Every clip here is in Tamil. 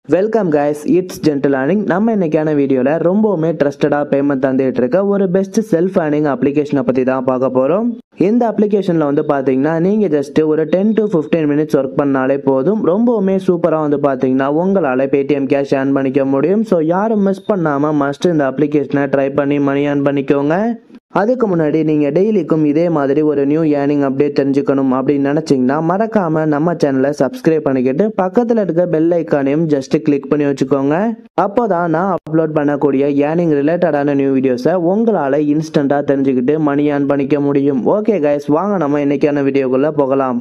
Welcome guys it's gentle earning நம்ம இன்னைக்கான வீடியோவில் ரொம்பவுமே ட்ரஸ்டடாக பேமெண்ட் தந்துட்டு இருக்க ஒரு பெஸ்ட் செல்ஃப் ஏர்னிங் அப்ளிகேஷனை பற்றி தான் பார்க்க போகிறோம் இந்த அப்ளிகேஷனில் வந்து பார்த்தீங்கன்னா நீங்கள் ஜஸ்ட் ஒரு ten to fifteen minutes work பண்ணாலே போதும் ரொம்பவுமே சூப்பராக வந்து பார்த்தீங்கன்னா உங்களால் பேடிஎம் கேஷ் ஏர்ன் பண்ணிக்க முடியும் ஸோ யாரும் மிஸ் பண்ணாமல் மஸ்ட் இந்த அப்ளிகேஷனை ட்ரை பண்ணி மணி ஏர்ன் பண்ணிக்கோங்க அதுக்கு முன்னாடி நீங்கள் டெய்லிக்கும் இதே மாதிரி ஒரு நியூ ஏர்னிங் அப்டேட் தெரிஞ்சுக்கணும் அப்படின்னு நினச்சிங்கன்னா மறக்காமல் நம்ம சேனலை சப்ஸ்கிரைப் பண்ணிக்கிட்டு பக்கத்தில் இருக்க பெல் ஐக்கானையும் ஜஸ்ட் கிளிக் பண்ணி வச்சுக்கோங்க அப்போ தான் நான் அப்லோட் பண்ணக்கூடிய ஏர்னிங் ரிலேட்டடான நியூ வீடியோஸை உங்களால் இன்ஸ்டண்ட்டாக தெரிஞ்சுக்கிட்டு மணி ஏர்ன் பண்ணிக்க முடியும் ஓகே கைஸ் வாங்க நம்ம இன்னைக்கான வீடியோக்குள்ளே போகலாம்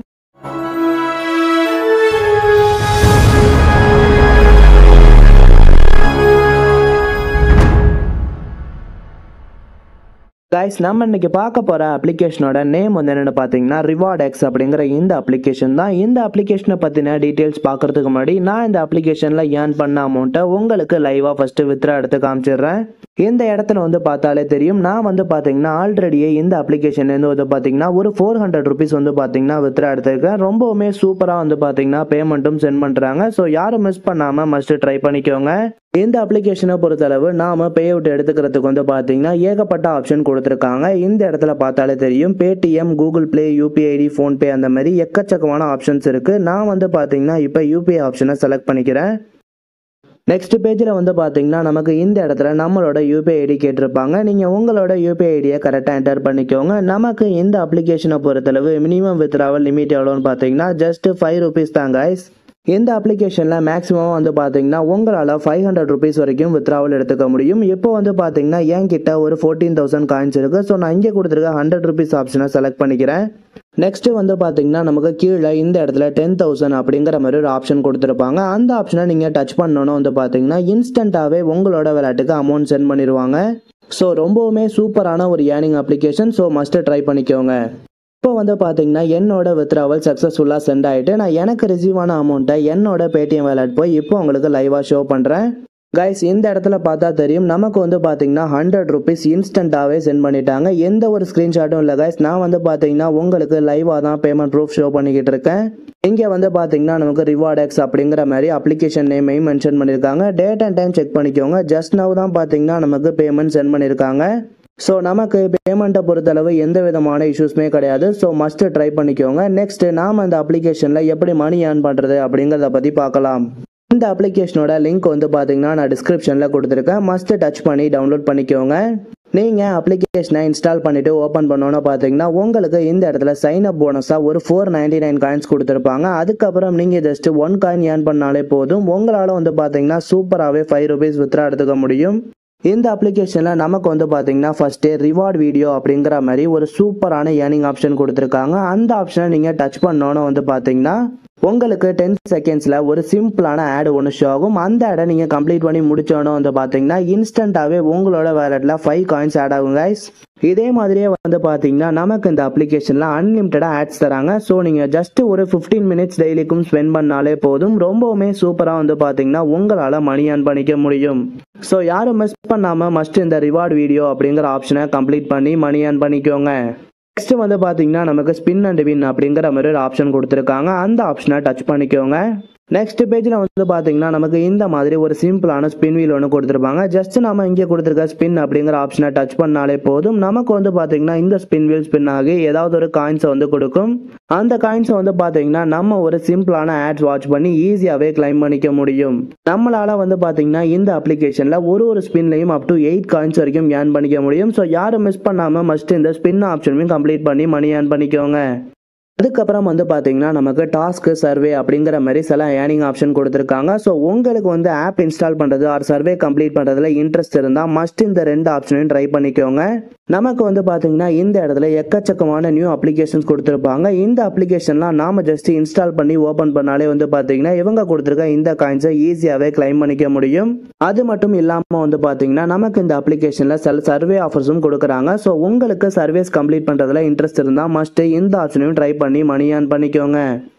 கைஸ் நம்ம இன்னைக்கு பார்க்க போகிற அப்ளிகேஷனோட நேம் வந்து என்னென்னு பார்த்தீங்கன்னா ரிவார்ட் எக்ஸ் அப்படிங்கிற இந்த அப்ளிகேஷன் தான் இந்த அப்ளிகேஷனை பற்றின டீட்டெயில்ஸ் பார்க்கறதுக்கு முன்னாடி நான் இந்த அப்ளிகேஷனில் ஏர்ன் பண்ண அமௌண்ட்டை உங்களுக்கு லைவாக ஃபஸ்ட்டு வித்ரா எடுத்து காமிச்சிடுறேன் இந்த இடத்துல வந்து பார்த்தாலே தெரியும் நான் வந்து பார்த்தீங்கன்னா ஆல்ரெடியே இந்த அப்ளிகேஷன்லேருந்து வந்து பார்த்தீங்கன்னா ஒரு ஃபோர் ஹண்ட்ரட் ருபீஸ் வந்து பார்த்தீங்கன்னா வித்ரா எடுத்திருக்கேன் ரொம்பவுமே சூப்பராக வந்து பார்த்தீங்கன்னா பேமெண்ட்டும் சென்ட் பண்ணுறாங்க ஸோ யாரும் மிஸ் பண்ணாமல் மஸ்ட்டு ட்ரை பண்ணிக்கோங்க இந்த அப்ளிகேஷனை பொறுத்தளவு நாம பே அவுட் எடுத்துக்கிறதுக்கு வந்து பார்த்தீங்கன்னா ஏகப்பட்ட ஆப்ஷன் கொடுத்துருக்காங்க இந்த இடத்துல பார்த்தாலே தெரியும் Paytm Google Play UPI ID PhonePe அந்த மாதிரி எக்கச்சக்கமான ஆப்ஷன்ஸ் இருக்குது நான் வந்து பார்த்தீங்கன்னா இப்போ யூபிஐ ஆப்ஷனை செலக்ட் பண்ணிக்கிறேன் நெக்ஸ்ட் பேஜில் வந்து பார்த்தீங்கன்னா நமக்கு இந்த இடத்துல நம்மளோட யூபிஐ ஐடி கேட்டிருப்பாங்க நீங்கள் உங்களோட யூபிஐ ஐடியை கரெக்டாக என்டர் பண்ணிக்கோங்க நமக்கு இந்த அப்ளிகேஷனை பொறுத்தளவு மினிமம் வித்ராவல் லிமிட் எவ்வளோன்னு பார்த்தீங்கன்னா ஜஸ்ட் ஃபைவ் ருபீஸ் தான் guys இந்த அப்ளிகேஷனில் மேக்ஸிமம் வந்து பார்த்தீங்கன்னா உங்களால் ஃபைவ் ஹண்ட்ரட் ருபீஸ் வரைக்கும் வித்ராவல் எடுத்துக்க முடியும் இப்போ வந்து பார்த்தீங்கன்னா என்கிட்ட ஒரு ஃபோர்டீன் தௌசண்ட் காயின்ஸ் இருக்குது ஸோ நான் இங்கே கொடுத்துருக்க ஹண்ட்ரட் ருபீஸ் ஆப்ஷனை செலக்ட் பண்ணிக்கிறேன் நெக்ஸ்ட் வந்து பார்த்தீங்கன்னா நமக்கு கீழே இந்த இடத்துல டென் தௌசண்ட் அப்படிங்கிற மாதிரி ஒரு ஆப்ஷன் கொடுத்துருப்பாங்க அந்த ஆப்ஷனை நீங்கள் டச் பண்ணணும் வந்து பார்த்தீங்கன்னா இன்ஸ்டண்ட்டாகவே உங்களோட விளையாட்டுக்கு அமௌண்ட் சென்ட் பண்ணிடுவாங்க ஸோ ரொம்பவுமே சூப்பரான ஒரு earning application so must try பண்ணிக்கோங்க இப்போ வந்து பார்த்தீங்கன்னா என்னோட வித்ராவல் சக்ஸஸ்ஃபுல்லாக சென்ட் ஆகிட்டு நான் எனக்கு ரிசீவ் ஆன அமௌண்ட்டை என்னோட பேடிஎம் வேலட் போய் இப்போ உங்களுக்கு லைவாக ஷோ பண்ணுறேன் கைஸ் இந்த இடத்துல பார்த்தா தெரியும் நமக்கு வந்து பார்த்தீங்கன்னா ஹண்ட்ரட் ருபீஸ் இன்ஸ்டண்ட்டாகவே சென்ட் பண்ணிட்டாங்க எந்த ஒரு ஸ்க்ரீன்ஷாட்டும் இல்லை கைஸ் நான் வந்து பார்த்தீங்கன்னா உங்களுக்கு லைவாக தான் பேமெண்ட் ப்ரூஃப் ஷோ பண்ணிக்கிட்டு இருக்கேன் இங்கே வந்து பார்த்தீங்கன்னா நமக்கு ரிவார்ட் எக்ஸ் அப்படிங்கிற மாதிரி அப்ளிகேஷன் நேமையும் மென்ஷன் பண்ணியிருக்காங்க டேட் அண்ட் டைம் செக் பண்ணிக்கோங்க ஜஸ்ட் நவ் தான் பார்த்தீங்கன்னா நமக்கு பேமெண்ட் சென்ட் பண்ணியிருக்காங்க ஸோ நமக்கு பேமெண்ட்டை பொறுத்தளவு எந்த விதமான இஷ்யூஸுமே கிடையாது ஸோ மஸ்ட்டு ட்ரை பண்ணிக்கோங்க நெக்ஸ்ட் நாம் அந்த அப்ளிகேஷனில் எப்படி மணி ஏர்ன் பண்ணுறது அப்படிங்கிறத பற்றி பார்க்கலாம் இந்த அப்ளிகேஷனோட லிங்க் வந்து பார்த்தீங்கன்னா நான் டிஸ்கிரிப்ஷனில் கொடுத்துருக்கேன் மஸ்ட்டு டச் பண்ணி டவுன்லோட் பண்ணிக்கோங்க நீங்கள் அப்ளிகேஷனை இன்ஸ்டால் பண்ணிவிட்டு ஓப்பன் பண்ணோன்னு பார்த்தீங்கன்னா உங்களுக்கு இந்த இடத்துல சைன் அப் போனஸாக ஒரு ஃபோர் நைன்டி நைன் காயின்ஸ் கொடுத்துருப்பாங்க அதுக்கப்புறம் நீங்கள் ஜஸ்ட் ஒன் காயின் ஏர்ன் பண்ணாலே போதும் உங்களால் வந்து பார்த்தீங்கன்னா சூப்பராகவே ஃபைவ் ருபீஸ் வித்ரா எடுத்துக்க முடியும் இந்த அப்ளிகேஷனில் நமக்கு வந்து பார்த்தீங்கன்னா ஃபஸ்ட்டு ரிவார்ட் வீடியோ அப்படிங்கிற மாதிரி ஒரு சூப்பரான ஏர்னிங் ஆப்ஷன் கொடுத்துருக்காங்க அந்த ஆப்ஷனை நீங்கள் டச் பண்ணோன்னு வந்து பார்த்தீங்கன்னா உங்களுக்கு டென் செகண்ட்ஸில் ஒரு சிம்பிளான ஆடு ஒன்று ஷோ ஆகும் அந்த ஆடை நீங்கள் கம்ப்ளீட் பண்ணி முடிச்சோன்னு வந்து பார்த்தீங்கன்னா இன்ஸ்டண்ட்டாகவே உங்களோட வேலட்டில் ஃபைவ் காயின்ஸ் ஆட் ஆகும் கைஸ் இதே மாதிரியே வந்து பார்த்தீங்கன்னா நமக்கு இந்த அப்ளிகேஷனில் அன்லிமிட்டடாக ஆட்ஸ் தராங்க ஸோ நீங்கள் ஜஸ்ட் ஒரு ஃபிஃப்டீன் மினிட்ஸ் டெய்லிக்கும் ஸ்பெண்ட் பண்ணாலே போதும் ரொம்பவுமே சூப்பராக வந்து பார்த்தீங்கன்னா உங்களால் மணி ஏர்ன் பண்ணிக்க முடியும் ஸோ யாரும் மிஸ் பண்ணாமல் மஸ்ட் இந்த ரிவார்ட் வீடியோ அப்படிங்கிற ஆப்ஷனை கம்ப்ளீட் பண்ணி மணி ஏர்ன் பண்ணிக்கோங்க நெக்ஸ்ட் வந்து பார்த்தீங்கன்னா நமக்கு ஸ்பின் அண்ட் வின் அப்படிங்கிற மாதிரி ஒரு ஆப்ஷன் கொடுத்துருக்காங்க அந்த ஆப்ஷனை டச் பண்ணிக்கோங்க நெக்ஸ்ட் பேஜில் வந்து பார்த்தீங்கன்னா நமக்கு இந்த மாதிரி ஒரு சிம்பிளான ஸ்பின் வீல் ஒன்று கொடுத்துருப்பாங்க ஜஸ்ட் நம்ம இங்கே கொடுத்துருக்க ஸ்பின் அப்படிங்கிற ஆப்ஷனை டச் பண்ணாலே போதும் நமக்கு வந்து பார்த்தீங்கன்னா இந்த ஸ்பின் வீல் ஸ்பின் ஆகி ஏதாவது ஒரு காயின்ஸை வந்து கொடுக்கும் அந்த காயின்ஸை வந்து பார்த்தீங்கன்னா நம்ம ஒரு சிம்பிளான ஆட்ஸ் வாட்ச் பண்ணி ஈஸியாகவே கிளைம் பண்ணிக்க முடியும் நம்மளால வந்து பார்த்தீங்கன்னா இந்த அப்ளிகேஷனில் ஒரு ஒரு ஸ்பின்லையும் அப் டு எயிட் காயின்ஸ் வரைக்கும் ஏர்ன் பண்ணிக்க முடியும் ஸோ யாரும் மிஸ் பண்ணாமல் மஸ்ட் இந்த ஸ்பின் ஆப்ஷனையும் கம்ப்ளீட் பண்ணி மணி ஏர்ன் பண்ணிக்கோங்க அதுக்கப்புறம் வந்து பார்த்தீங்கன்னா நமக்கு டாஸ்க்கு சர்வே அப்படிங்கிற மாதிரி சில ஏர்னிங் ஆப்ஷன் கொடுத்துருக்காங்க ஸோ உங்களுக்கு வந்து ஆப் இன்ஸ்டால் பண்ணுறது ஆர் சர்வே கம்ப்ளீட் பண்ணுறதுல இன்ட்ரெஸ்ட் இருந்தால் மஸ்ட் இந்த ரெண்டு ஆப்ஷனையும் ட்ரை பண்ணிக்கோங்க நமக்கு வந்து பார்த்தீங்கன்னா இந்த இடத்துல எக்கச்சக்கமான நியூ அப்ளிகேஷன்ஸ் கொடுத்துருப்பாங்க இந்த அப்ளிகேஷன்லாம் நாம் ஜஸ்ட் இன்ஸ்டால் பண்ணி ஓப்பன் பண்ணாலே வந்து பார்த்தீங்கன்னா இவங்க கொடுத்துருக்க இந்த காயின்ஸை ஈஸியாகவே கிளைம் பண்ணிக்க முடியும் அது மட்டும் இல்லாமல் வந்து பார்த்தீங்கன்னா நமக்கு இந்த அப்ளிகேஷனில் சில சர்வே ஆஃபர்ஸும் கொடுக்குறாங்க ஸோ உங்களுக்கு சர்வீஸ் கம்ப்ளீட் பண்ணுறதுல இன்ட்ரெஸ்ட் இருந்தால் மஸ்ட்டு இந்த ஆப்ஷனையும் ட்ரை பண்ணி மணி ஏர்ன் பண்ணிக்கோங்க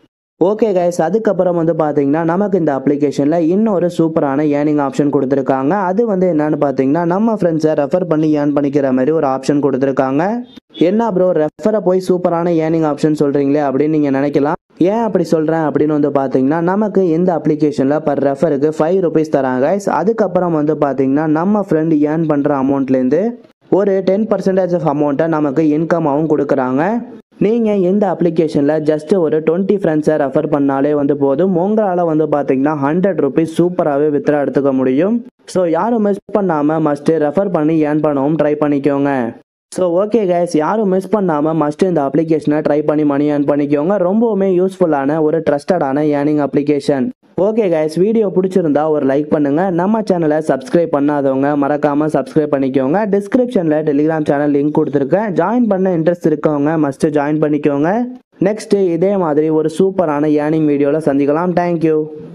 ஓகே கைஸ் அதுக்கப்புறம் வந்து பார்த்தீங்கன்னா நமக்கு இந்த அப்ளிகேஷனில் இன்னொரு சூப்பரான ஏர்னிங் ஆப்ஷன் கொடுத்துருக்காங்க அது வந்து என்னன்னு பார்த்தீங்கன்னா நம்ம ஃப்ரெண்ட்ஸை ரெஃபர் பண்ணி ஏர்ன் பண்ணிக்கிற மாதிரி ஒரு ஆப்ஷன் கொடுத்துருக்காங்க என்ன ப்ரோ ரெஃபரை போய் சூப்பரான ஏர்னிங் ஆப்ஷன் சொல்கிறீங்களே அப்படின்னு நீங்கள் நினைக்கலாம் ஏன் அப்படி சொல்கிறேன் அப்படின்னு வந்து பார்த்தீங்கன்னா நமக்கு இந்த அப்ளிகேஷனில் பர் ரெஃபருக்கு ஃபைவ் ருபீஸ் தராங்க guys. அதுக்கப்புறம் வந்து பார்த்தீங்கன்னா நம்ம ஃப்ரெண்ட் ஏர்ன் பண்ணுற அமௌண்ட்லேருந்து ஒரு டென் பர்சன்டேஜ் ஆஃப் அமௌண்ட்டை நமக்கு இன்கமாகவும் கொடுக்குறாங்க நீங்கள் இந்த அப்ளிகேஷனில் ஜஸ்ட் ஒரு டுவெண்ட்டி ஃப்ரெண்ட்ஸை ரெஃபர் பண்ணாலே வந்து போதும் உங்களால் வந்து பார்த்தீங்கன்னா ஹண்ட்ரட் ருபீஸ் சூப்பராகவே வித்ரா எடுத்துக்க முடியும் ஸோ யாரும் மிஸ் பண்ணாமல் மஸ்ட்டு ரெஃபர் பண்ணி ஏர்ன் பண்ணவும் ட்ரை பண்ணிக்கோங்க ஸோ ஓகே கைஸ் யாரும் மிஸ் பண்ணாமல் மஸ்ட் இந்த அப்ளிகேஷனை ட்ரை பண்ணி மணி ஏர்ன் பண்ணிக்கோங்க ரொம்பவுமே யூஸ்ஃபுல்லான ஒரு ட்ரஸ்டடான earning application okay guys video பிடிச்சிருந்தா ஒரு லைக் பண்ணுங்க நம்ம சேனலை சப்ஸ்கிரைப் பண்ணாதவங்க மறக்காம சப்ஸ்கிரைப் பண்ணிக்கோங்க டிஸ்கிரிப்ஷனில் டெலிகிராம் சேனல் லிங்க் கொடுத்துருக்கேன் ஜாயின் பண்ண இன்ட்ரெஸ்ட் இருக்கவங்க மஸ்ட் ஜாயின் பண்ணிக்கோங்க நெக்ஸ்ட் இதே மாதிரி ஒரு சூப்பரான ஏர்னிங் வீடியோவில் சந்திக்கலாம் தேங்க்யூ